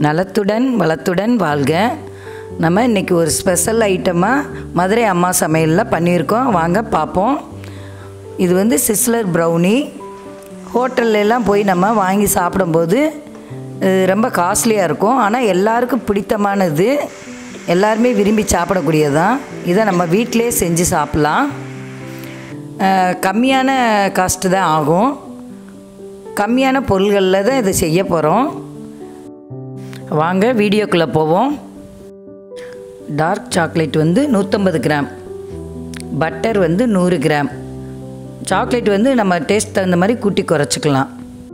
நலத்துடன் வளத்துடன் வாழ்க நம்ம இன்றைக்கி ஒரு ஸ்பெஷல் ஐட்டமாக மதுரை அம்மா சமையலில் பண்ணியிருக்கோம் வாங்க பார்ப்போம் இது வந்து சிஸ்லர் ப்ரௌனி ஹோட்டல்ல எல்லாம் போய் நம்ம வாங்கி சாப்பிடும்போது இது ரொம்ப காஸ்ட்லியாக இருக்கும் ஆனால் எல்லாருக்கும் பிடித்தமானது எல்லாருமே விரும்பி சாப்பிடக்கூடியது தான் இதை நம்ம வீட்டிலே செஞ்சு சாப்பிட்லாம் அஹ், கம்மியான காஸ்ட்டு தான் ஆகும் கம்மியான பொருள்களில் தான் இதை செய்ய போகிறோம் வாங்க வீடியோக்குள்ளே போவோம் டார்க் சாக்லேட் வந்து நூற்றம்பது கிராம் பட்டர் வந்து நூறு கிராம் சாக்லேட் வந்து நம்ம டேஸ்ட் தகுந்த மாதிரி கூட்டி குறைச்சிக்கலாம்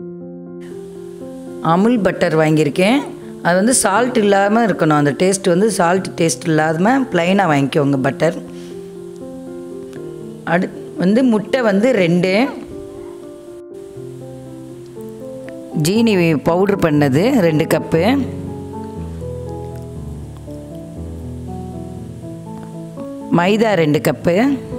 அமுல் பட்டர் வாங்கியிருக்கேன் அது வந்து சால்ட் இல்லாமல் இருக்கணும் அந்த டேஸ்ட் வந்து சால்ட் டேஸ்ட் இல்லாமல் ப்ளைனாக வாங்கிக்கோங்க பட்டர் அடு வந்து முட்டை வந்து ரெண்டு ஜீனி பவுட்ரு பண்ணது ரெண்டு கப்பு மைதா ரெண்டு கப்பு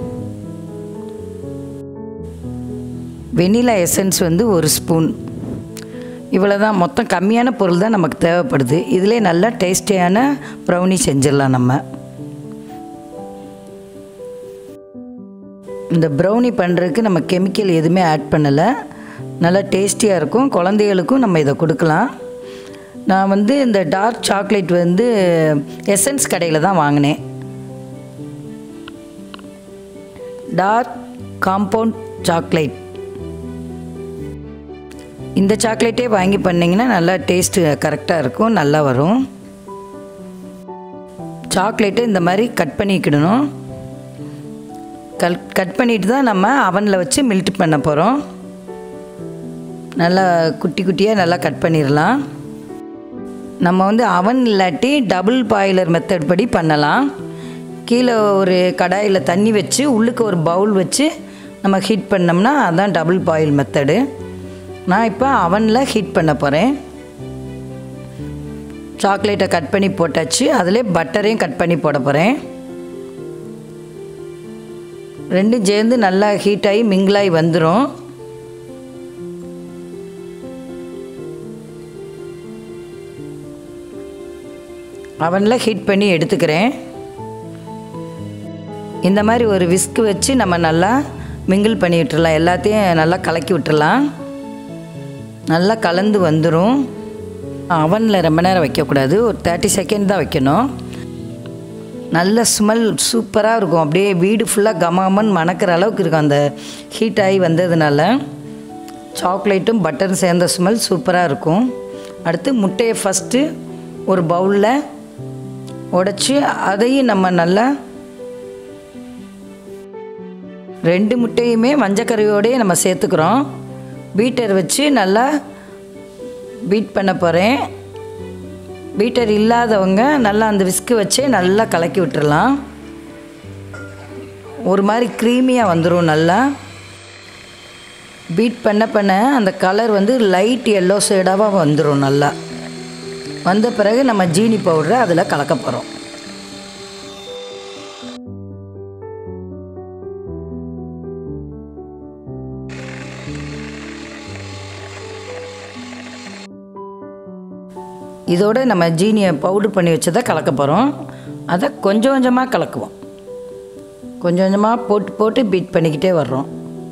வெனிலா எசன்ஸ் வந்து ஒரு ஸ்பூன் இவ்வளோ தான் மொத்தம் கம்மியான பொருள் தான் நமக்கு தேவைப்படுது இதிலே நல்லா டேஸ்டியான ப்ரௌனி செஞ்சிடலாம் நம்ம இந்த ப்ரௌனி பண்ணுறதுக்கு நம்ம கெமிக்கல் எதுவுமே ஆட் பண்ணலை நல்லா டேஸ்டியாக இருக்கும் குழந்தைகளுக்கும் நம்ம இதை கொடுக்கலாம் நான் வந்து இந்த டார்க் சாக்லேட் வந்து எசன்ஸ் கடையில் தான் வாங்கினேன் டார்க் காம்பவுண்ட் சாக்லேட் இந்த சாக்லேட்டே வாங்கி பண்ணிங்கன்னா நல்லா டேஸ்ட்டு கரெக்டாக இருக்கும் நல்லா வரும் சாக்லேட்டை இந்த மாதிரி கட் பண்ணிக்கிடணும் கல் கட் பண்ணிட்டு தான் நம்ம அவனில் வச்சு மெல்ட் பண்ண போகிறோம் நல்லா குட்டி குட்டியாக நல்லா கட் பண்ணிடலாம் நம்ம வந்து அவன் இல்லாட்டி டபுள் பாய்லர் மெத்தட் படி பண்ணலாம் கீழே ஒரு கடாயில் தண்ணி வச்சு உள்ளுக்கு ஒரு பவுல் வச்சு நம்ம ஹீட் பண்ணோம்னா அதான் டபுள் பாயில் மெத்தடு நான் இப்போ அவனில் ஹீட் பண்ண போகிறேன் சாக்லேட்டை கட் பண்ணி போட்டாச்சு அதிலே பட்டரையும் கட் பண்ணி போட போகிறேன் ரெண்டும் சேர்ந்து நல்லா ஹீட் ஆகி மிங்கிளாகி வந்துடும் அவனில் ஹீட் பண்ணி எடுத்துக்கிறேன் இந்த மாதிரி ஒரு விஸ்க் வச்சு நம்ம நல்லா மிங்கிள் பண்ணி விட்டுறலாம் எல்லாத்தையும் நல்லா கலக்கி விட்டுறலாம் நல்லா கலந்து வந்துடும் அவனில் ரொம்ப நேரம் வைக்கக்கூடாது ஒரு தேர்ட்டி செகண்ட் தான் வைக்கணும் நல்ல ஸ்மெல் சூப்பராக இருக்கும் அப்படியே வீடு ஃபுல்லாக கமகமன்னு மணக்கிற அளவுக்கு இருக்கும் அந்த ஹீட் ஆகி வந்ததுனால சாக்லேட்டும் பட்டரும் சேர்ந்த ஸ்மெல் சூப்பராக இருக்கும் அடுத்து முட்டையை ஃபஸ்ட்டு ஒரு பவுலில் உடச்சி அதையும் நம்ம நல்லா ரெண்டு முட்டையுமே மஞ்சக்கறியோடய நம்ம சேர்த்துக்கிறோம் பீட்டர் வச்சு நல்லா பீட் பண்ண போகிறேன் பீட்டர் இல்லாதவங்க நல்லா அந்த விஸ்கு வச்சே நல்லா கலக்கி விட்டுறலாம் ஒரு மாதிரி க்ரீமியாக வந்துடும் நல்லா பீட் பண்ண பண்ண அந்த கலர் வந்து லைட் எல்லோ ஷேடாக வந்துடும் நல்லா வந்த பிறகு நம்ம ஜீனி பவுடரை அதில் கலக்க போகிறோம் இதோட நம்ம ஜீனியை பவுடர் பண்ணி வச்சதை கலக்க போகிறோம் அதை கொஞ்சம் கொஞ்சமாக கலக்குவோம் கொஞ்சம் கொஞ்சமாக போட்டு போட்டு பீட் பண்ணிக்கிட்டே வர்றோம்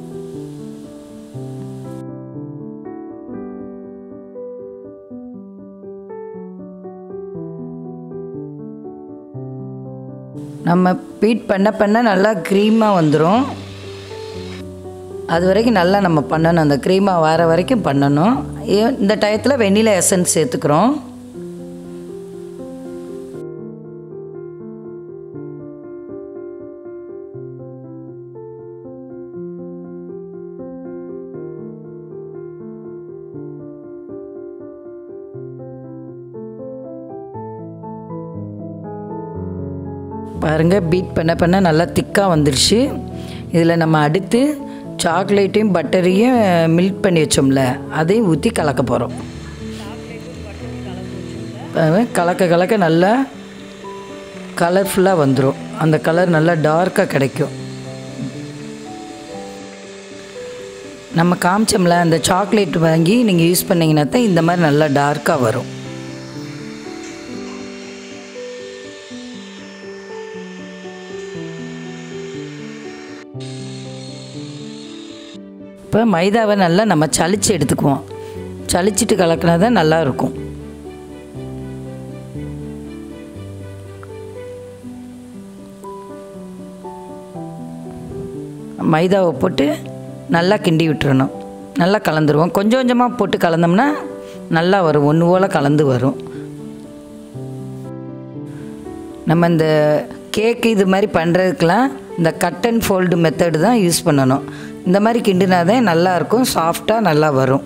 நம்ம பீட் பண்ண பண்ண நல்லா க்ரீமாக வந்துடும் அது வரைக்கும் நல்லா நம்ம பண்ணணும் அந்த க்ரீமாக வர வரைக்கும் பண்ணணும் ஏ- இந்த டயத்தில் வெண்ணிலா எசன்ஸ் சேர்த்துக்கிறோம் பாருங்கள் பீட் பண்ண பண்ண நல்லா திக்காக வந்துருச்சு இதில் நம்ம அடுத்து சாக்லேட்டையும் பட்டரையும் மில்க் பண்ணி வச்சோம்ல அதையும் ஊற்றி கலக்க போகிறோம் கலக்க கலக்க நல்லா கலர்ஃபுல்லாக வந்துடும் அந்த கலர் நல்லா டார்க்காக கிடைக்கும் நம்ம காமிச்சோம்ல அந்த சாக்லேட் வாங்கி நீங்கள் யூஸ் பண்ணிங்கன்னா தான் இந்த மாதிரி நல்லா டார்க்காக வரும் இப்போ மைதாவை நல்லா நம்ம சலிச்சு எடுத்துக்குவோம் சலிச்சிட்டு கலக்கினா தான் நல்லா இருக்கும் மைதாவை போட்டு நல்லா கிண்டி விட்டுறணும் நல்லா கலந்துருவோம் கொஞ்சம் கொஞ்சமாக போட்டு கலந்தோம்னா நல்லா வரும் ஒன்று போல் கலந்து வரும் நம்ம இந்த கேக்கு இது மாதிரி பண்ணுறதுக்கெலாம் இந்த கட் அண்ட் ஃபோல்டு மெத்தடு தான் யூஸ் பண்ணணும் இந்த மாதிரி கிண்டினா தான் நல்லாயிருக்கும் சாஃப்டாக நல்லா வரும்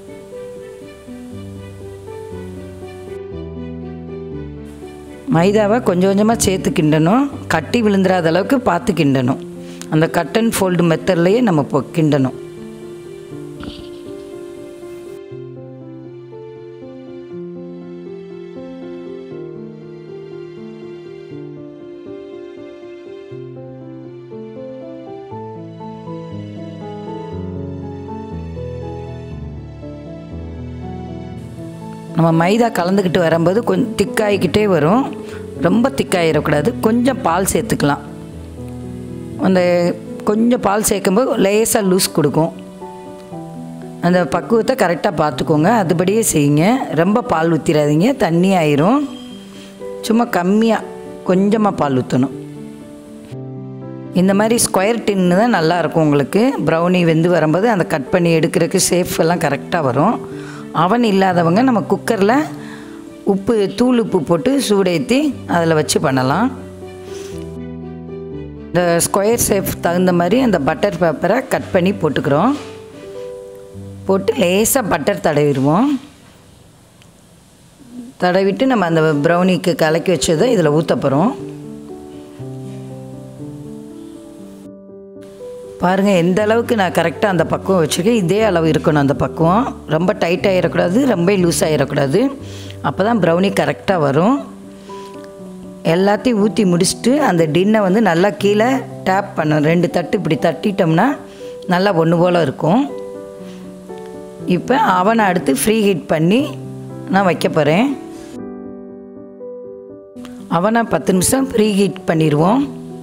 மைதாவை கொஞ்சம் கொஞ்சமாக சேர்த்து கிண்டணும் கட்டி விழுந்துடாத அளவுக்கு பார்த்து கிண்டணும் அந்த கட் அண்ட் ஃபோல்டு மெத்தட்லேயே நம்ம இப்போ கிண்டணும் நம்ம மைதா கலந்துக்கிட்டு வரும்போது கொஞ்சம் திக்காகிக்கிட்டே வரும் ரொம்ப திக்காயிடக்கூடாது கொஞ்சம் பால் சேர்த்துக்கலாம் அந்த கொஞ்சம் பால் சேர்க்கும்போது லேசாக லூஸ் கொடுக்கும் அந்த பக்குவத்தை கரெக்டாக பார்த்துக்கோங்க அதுபடியே செய்யுங்க ரொம்ப பால் ஊற்றிடாதீங்க தண்ணி ஆயிரும் சும்மா கம்மியாக கொஞ்சமாக பால் ஊற்றணும் இந்த மாதிரி ஸ்கொயர் டின்னு தான் நல்லாயிருக்கும் உங்களுக்கு ப்ரௌனி வெந்து வரும்போது அந்த கட் பண்ணி எடுக்கிறதுக்கு சேஃப் எல்லாம் கரெக்டாக வரும் அவன் இல்லாதவங்க நம்ம குக்கரில் உப்பு தூள் உப்பு போட்டு சூடேற்றி அதில் வச்சு பண்ணலாம் இந்த ஸ்கொயர் ஷேப் தகுந்த மாதிரி அந்த பட்டர் பேப்பரை கட் பண்ணி போட்டுக்கிறோம் போட்டு லேசாக பட்டர் தடவிடுவோம் தடவிட்டு நம்ம அந்த ப்ரௌனிக்கு கலக்கி வச்சதை இதில் ஊற்ற போகிறோம் பாருங்கள் எந்த அளவுக்கு நான் கரெக்டாக அந்த பக்குவம் வச்சுருக்கேன் இதே அளவு இருக்கணும் அந்த பக்குவம் ரொம்ப டைட் ஆகிடக்கூடாது ரொம்ப லூஸ் ஆகிடக்கூடாது அப்போ தான் ப்ரௌனி கரெக்டாக வரும் எல்லாத்தையும் ஊற்றி முடிச்சுட்டு அந்த டின்னை வந்து நல்லா கீழே டேப் பண்ணணும் ரெண்டு தட்டு இப்படி தட்டிட்டோம்னா நல்லா ஒன்று போல் இருக்கும் இப்போ அவனை அடுத்து ஃப்ரீ ஹீட் பண்ணி நான் வைக்க போகிறேன் அவனை பத்து நிமிஷம் ஃப்ரீ ஹீட் பண்ணிடுவோம்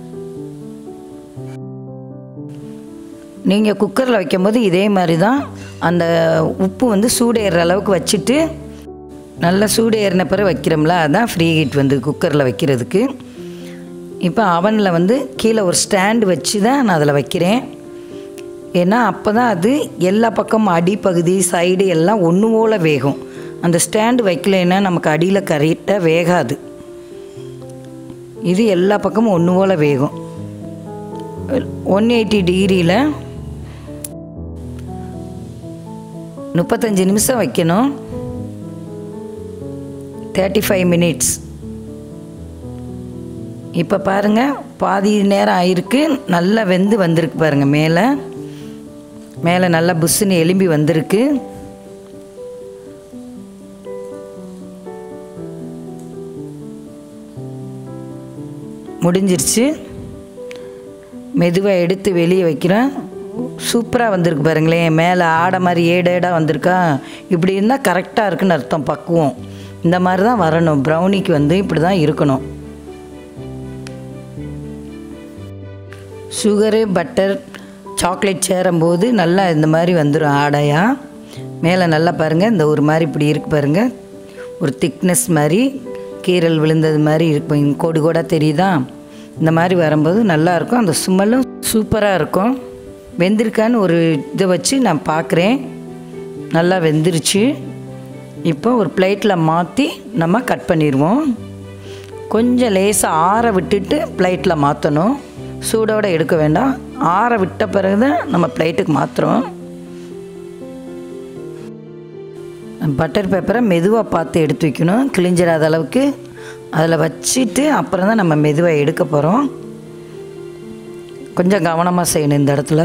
நீங்கள் குக்கரில் வைக்கும்போது இதே மாதிரி தான் அந்த உப்பு வந்து சூடேறுற அளவுக்கு வச்சுட்டு நல்லா சூடு ஏறின பிறகு வைக்கிறோம்ல அதுதான் ஃப்ரீ ஹீட் வந்து குக்கரில் வைக்கிறதுக்கு இப்போ அவனில் வந்து கீழே ஒரு ஸ்டாண்டு வச்சு தான் நான் அதில் வைக்கிறேன் ஏன்னா அப்போ தான் அது எல்லா பக்கமும் அடிப்பகுதி சைடு எல்லாம் ஒன்று போல் வேகும் அந்த ஸ்டாண்டு வைக்கலைன்னா நமக்கு அடியில் கரெக்டாக வேகாது இது எல்லா பக்கமும் ஒன்று போல் வேகும் ஒன் எயிட்டி டிகிரியில் முப்பத்தஞ்சு நிமிஷம் வைக்கணும் தேர்ட்டி ஃபைவ் மினிட்ஸ் இப்போ பாருங்கள் பாதி நேரம் ஆயிருக்கு நல்லா வெந்து வந்திருக்கு பாருங்கள் மேலே மேலே நல்லா புஷ்ஷுன்னு எலும்பி வந்திருக்கு முடிஞ்சிருச்சு மெதுவாக எடுத்து வெளியே வைக்கிறேன் சூப்பராக வந்திருக்கு பாருங்களேன் மேலே ஆடை மாதிரி ஏடேடாக வந்திருக்கா இப்படி இருந்தால் கரெக்டாக இருக்குன்னு அர்த்தம் பக்குவம் இந்த மாதிரி தான் வரணும் ப்ரௌனிக்கு வந்து இப்படி தான் இருக்கணும் சுகரு பட்டர் சாக்லேட் சேரும்போது நல்லா இந்த மாதிரி வந்துடும் ஆடையாக மேலே நல்லா பாருங்கள் இந்த ஒரு மாதிரி இப்படி இருக்கு பாருங்கள் ஒரு திக்னஸ் மாதிரி கீரல் விழுந்தது மாதிரி இருக்கும் கோடு கூட தெரியுதா இந்த மாதிரி வரும்போது நல்லாயிருக்கும் அந்த சுமலும் சூப்பராக இருக்கும் வெந்திருக்கான்னு ஒரு இதை வச்சு நான் பார்க்குறேன் நல்லா வெந்துருச்சு இப்போ ஒரு பிளேட்டில் மாற்றி நம்ம கட் பண்ணிடுவோம் கொஞ்சம் லேசாக ஆற விட்டுட்டு பிளேட்டில் மாற்றணும் சூடோடு எடுக்க வேண்டாம் ஆற விட்ட பிறகு தான் நம்ம பிளேட்டுக்கு மாற்றுறோம் பட்டர் பேப்பரை மெதுவாக பார்த்து எடுத்து வைக்கணும் கிழிஞ்சிடாத அளவுக்கு அதில் வச்சுட்டு அப்புறம் தான் நம்ம மெதுவாக எடுக்க போகிறோம் கொஞ்சம் கவனமாக செய்யணும் இந்த இடத்துல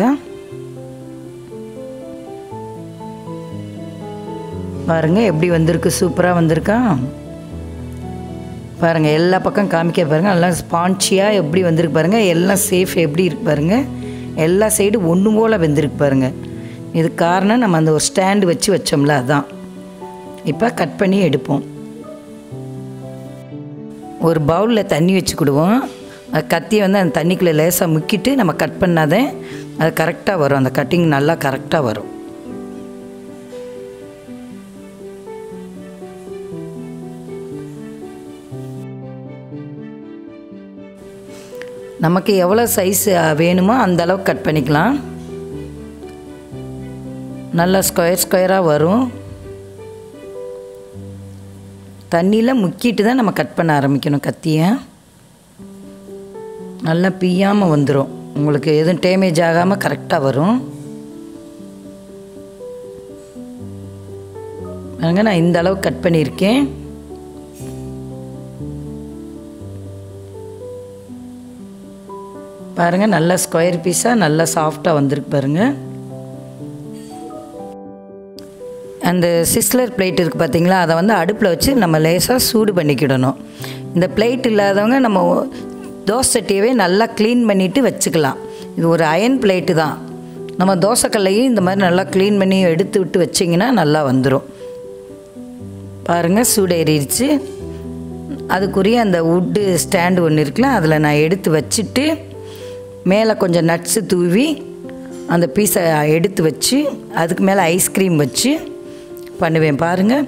பாருங்கள் எப்படி வந்திருக்கு சூப்பராக வந்திருக்கா பாருங்கள் எல்லா பக்கம் காமிக்க பாருங்கள் நல்லா ஸ்பான்ச்சியாக எப்படி வந்திருக்கு பாருங்கள் எல்லாம் சேஃப் எப்படி இருக்கு பாருங்கள் எல்லா சைடு ஒன்று போல் வெந்திருக்கு பாருங்கள் இது காரணம் நம்ம அந்த ஒரு ஸ்டாண்டு வச்சு வச்சோம்ல அதான் இப்போ கட் பண்ணி எடுப்போம் ஒரு பவுலில் தண்ணி வச்சுக்கிடுவோம் அது கத்தியை வந்து அந்த தண்ணிக்குள்ளே லேசாக முக்கிட்டு நம்ம கட் பண்ணாதே அது கரெக்டாக வரும் அந்த கட்டிங் நல்லா கரெக்டாக வரும் நமக்கு எவ்வளோ சைஸ் வேணுமோ அந்த அளவுக்கு கட் பண்ணிக்கலாம் நல்லா ஸ்கொயர் ஸ்கொயராக வரும் தண்ணியில் முக்கிட்டு தான் நம்ம கட் பண்ண ஆரம்பிக்கணும் கத்தியை நல்லா பிய்யாமல் வந்துடும் உங்களுக்கு எதுவும் டேமேஜ் ஆகாமல் கரெக்டாக வரும் பாருங்க நான் இந்த அளவுக்கு கட் பண்ணியிருக்கேன் பாருங்கள் நல்லா ஸ்கொயர் பீஸாக நல்லா சாஃப்டாக வந்திருக்கு பாருங்கள் அந்த சிஸ்லர் பிளேட் இருக்குது பார்த்தீங்களா அதை வந்து அடுப்பில் வச்சு நம்ம லேசாக சூடு பண்ணிக்கிடணும் இந்த பிளேட் இல்லாதவங்க நம்ம தோசை சட்டியவே நல்லா க்ளீன் பண்ணிவிட்டு வச்சுக்கலாம் இது ஒரு அயன் பிளேட்டு தான் நம்ம தோசைக்கல்லையும் இந்த மாதிரி நல்லா க்ளீன் பண்ணி எடுத்து விட்டு வச்சிங்கன்னா நல்லா வந்துடும் பாருங்கள் சூடு ஏறிடுச்சு அதுக்குரிய அந்த வுட்டு ஸ்டாண்டு ஒன்று இருக்குல்ல அதில் நான் எடுத்து வச்சுட்டு மேலே கொஞ்சம் நட்ஸு தூவி அந்த பீஸை எடுத்து வச்சு அதுக்கு மேலே ஐஸ்கிரீம் வச்சு பண்ணுவேன் பாருங்கள்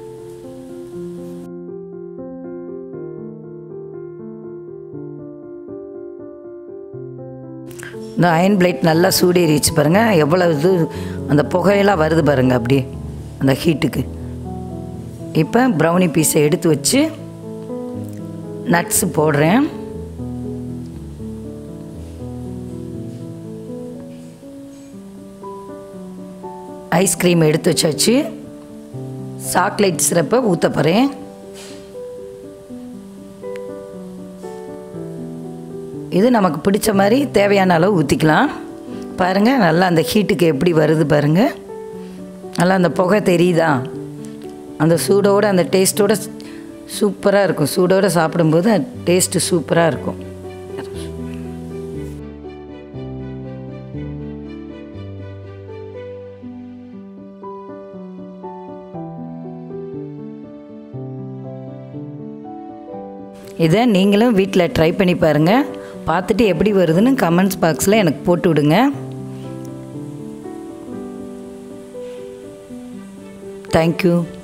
இந்த அயன் பிளேட் நல்லா சூடேறிச்சு பாருங்கள் எவ்வளோ இது அந்த புகையெல்லாம் வருது பாருங்கள் அப்படியே அந்த ஹீட்டுக்கு இப்போ ப்ரௌனி பீஸை எடுத்து வச்சு நட்ஸு போடுறேன் ஐஸ்கிரீம் எடுத்து வச்சாச்சு சாக்லேட் சிரப்பை ஊற்ற போகிறேன் இது நமக்கு பிடிச்ச மாதிரி தேவையான அளவு ஊற்றிக்கலாம் பாருங்கள் நல்லா அந்த ஹீட்டுக்கு எப்படி வருது பாருங்கள் நல்லா அந்த புகை தெரியுதா அந்த சூடோடு அந்த டேஸ்ட்டோட சூப்பராக இருக்கும் சூடோடு சாப்பிடும்போது டேஸ்ட்டு சூப்பராக இருக்கும் இதை நீங்களும் வீட்டில் ட்ரை பண்ணி பாருங்கள் பார்த்துட்டு எப்படி வருதுன்னு கமெண்ட்ஸ் பாக்ஸில் எனக்கு போட்டு விடுங்க தேங்க்யூ